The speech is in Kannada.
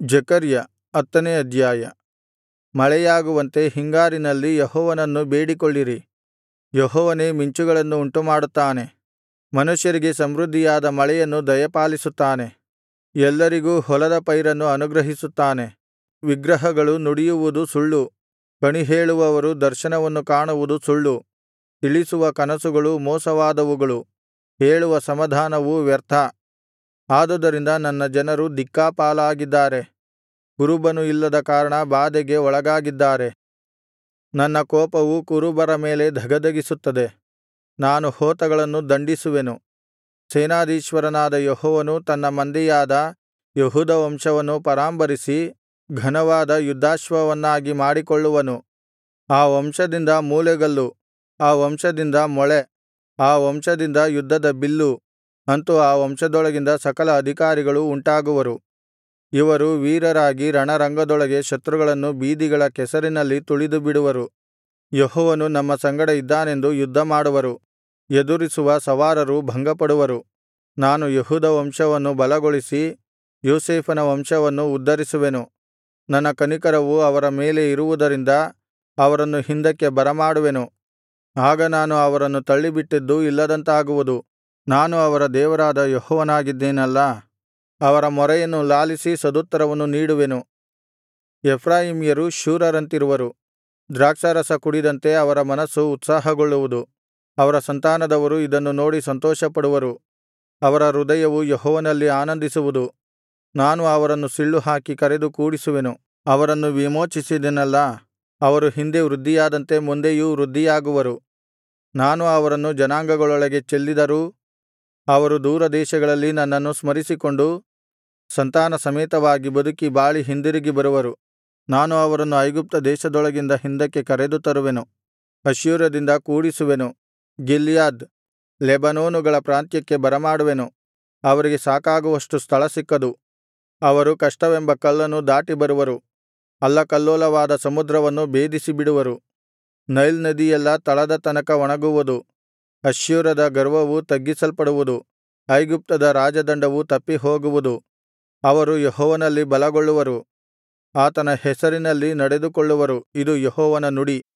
ಜೆಕರ್ಯ ಹತ್ತನೇ ಅಧ್ಯಾಯ ಮಳೆಯಾಗುವಂತೆ ಹಿಂಗಾರಿನಲ್ಲಿ ಯೆಹೋವನನ್ನು ಬೇಡಿಕೊಳ್ಳಿರಿ ಯೆಹೋವನೇ ಮಿಂಚುಗಳನ್ನು ಉಂಟುಮಾಡುತ್ತಾನೆ ಮನುಷ್ಯರಿಗೆ ಸಮೃದ್ಧಿಯಾದ ಮಳೆಯನ್ನು ದಯಪಾಲಿಸುತ್ತಾನೆ ಎಲ್ಲರಿಗೂ ಹೊಲದ ಪೈರನ್ನು ಅನುಗ್ರಹಿಸುತ್ತಾನೆ ವಿಗ್ರಹಗಳು ನುಡಿಯುವುದು ಸುಳ್ಳು ಕಣಿಹೇಳುವವರು ದರ್ಶನವನ್ನು ಕಾಣುವುದು ಸುಳ್ಳು ತಿಳಿಸುವ ಕನಸುಗಳು ಮೋಸವಾದವುಗಳು ಹೇಳುವ ಸಮಾಧಾನವು ವ್ಯರ್ಥ ಆದುದರಿಂದ ನನ್ನ ಜನರು ದಿಕ್ಕಾಪಾಲಾಗಿದ್ದಾರೆ ಕುರುಬನು ಇಲ್ಲದ ಕಾರಣ ಬಾಧೆಗೆ ಒಳಗಾಗಿದ್ದಾರೆ ನನ್ನ ಕೋಪವು ಕುರುಬರ ಮೇಲೆ ಧಗಧಗಿಸುತ್ತದೆ ನಾನು ಹೋತಗಳನ್ನು ದಂಡಿಸುವೆನು ಸೇನಾಧೀಶ್ವರನಾದ ಯೆಹೋವನು ತನ್ನ ಮಂದೆಯಾದ ಯೆಹೂದ ವಂಶವನ್ನು ಪರಾಂಬರಿಸಿ ಘನವಾದ ಯುದ್ಧಾಶ್ವವನ್ನಾಗಿ ಮಾಡಿಕೊಳ್ಳುವನು ಆ ವಂಶದಿಂದ ಮೂಲೆಗಲ್ಲು ಆ ವಂಶದಿಂದ ಮೊಳೆ ಆ ವಂಶದಿಂದ ಯುದ್ಧದ ಬಿಲ್ಲು ಅಂತು ಆ ವಂಶದೊಳಗಿಂದ ಸಕಲ ಅಧಿಕಾರಿಗಳು ಉಂಟಾಗುವರು ಇವರು ವೀರರಾಗಿ ರಣರಂಗದೊಳಗೆ ಶತ್ರುಗಳನ್ನು ಬೀದಿಗಳ ಕೆಸರಿನಲ್ಲಿ ತುಳಿದುಬಿಡುವರು ಯೆಹೋವನು ನಮ್ಮ ಸಂಗಡ ಇದ್ದಾನೆಂದು ಯುದ್ಧಮಾಡುವರು ಎದುರಿಸುವ ಸವಾರರು ಭಂಗಪಡುವರು ನಾನು ಯೆಹೂದ ವಂಶವನ್ನು ಬಲಗೊಳಿಸಿ ಯೋಸೇಫನ ವಂಶವನ್ನು ಉದ್ಧರಿಸುವೆನು ನನ್ನ ಕನಿಕರವು ಅವರ ಮೇಲೆ ಇರುವುದರಿಂದ ಅವರನ್ನು ಹಿಂದಕ್ಕೆ ಬರಮಾಡುವೆನು ಆಗ ನಾನು ಅವರನ್ನು ತಳ್ಳಿಬಿಟ್ಟಿದ್ದು ಇಲ್ಲದಂತಾಗುವುದು ನಾನು ಅವರ ದೇವರಾದ ಯೆಹೋವನಾಗಿದ್ದೇನಲ್ಲಾ ಅವರ ಮೊರೆಯನ್ನು ಲಾಲಿಸಿ ಸದುತ್ತರವನ್ನು ನೀಡುವೆನು ಎಫ್ರಾಯೀಮ್ಯರು ಶೂರರಂತಿರುವರು ದ್ರಾಕ್ಷಾರಸ ಕುಡಿದಂತೆ ಅವರ ಮನಸ್ಸು ಉತ್ಸಾಹಗೊಳ್ಳುವುದು ಅವರ ಸಂತಾನದವರು ಇದನ್ನು ನೋಡಿ ಸಂತೋಷಪಡುವರು ಅವರ ಹೃದಯವು ಯೆಹೋವನಲ್ಲಿ ಆನಂದಿಸುವುದು ನಾನು ಅವರನ್ನು ಸಿಳ್ಳುಹಾಕಿ ಕರೆದು ಕೂಡಿಸುವೆನು ಅವರನ್ನು ವಿಮೋಚಿಸಿದೆನಲ್ಲಾ ಅವರು ಹಿಂದೆ ವೃದ್ಧಿಯಾದಂತೆ ಮುಂದೆಯೂ ವೃದ್ಧಿಯಾಗುವರು ನಾನು ಅವರನ್ನು ಜನಾಂಗಗಳೊಳಗೆ ಚೆಲ್ಲಿದರೂ ಅವರು ದೂರದೇಶಗಳಲ್ಲಿ ನನ್ನನ್ನು ಸ್ಮರಿಸಿಕೊಂಡು ಸಂತಾನ ಸಮೇತವಾಗಿ ಬದುಕಿ ಬಾಳಿ ಹಿಂದಿರುಗಿ ಬರುವರು ನಾನು ಅವರನ್ನು ಐಗುಪ್ತ ದೇಶದೊಳಗಿಂದ ಹಿಂದಕ್ಕೆ ಕರೆದು ತರುವೆನು ಅಶ್ಶೂರದಿಂದ ಕೂಡಿಸುವೆನು ಗಿಲ್ಯಾದ್ ಲೆಬನೋನುಗಳ ಪ್ರಾಂತ್ಯಕ್ಕೆ ಬರಮಾಡುವೆನು ಅವರಿಗೆ ಸಾಕಾಗುವಷ್ಟು ಸ್ಥಳ ಸಿಕ್ಕದು ಅವರು ಕಷ್ಟವೆಂಬ ಕಲ್ಲನ್ನು ದಾಟಿ ಬರುವರು ಅಲ್ಲಕಲ್ಲೋಲವಾದ ಸಮುದ್ರವನ್ನು ಭೇದಿಸಿಬಿಡುವರು ನೈಲ್ ನದಿಯೆಲ್ಲಾ ತಳದ ತನಕ ಒಣಗುವುದು ಅಶ್ಶೂರದ ಗರ್ವವು ತಗ್ಗಿಸಲ್ಪಡುವುದು ಐಗುಪ್ತದ ರಾಜದಂಡವು ತಪ್ಪಿಹೋಗುವುದು ಅವರು ಯೆಹೋವನಲ್ಲಿ ಬಲಗೊಳ್ಳುವರು ಆತನ ಹೆಸರಿನಲ್ಲಿ ನಡೆದುಕೊಳ್ಳುವರು ಇದು ಯೆಹೋವನ ನುಡಿ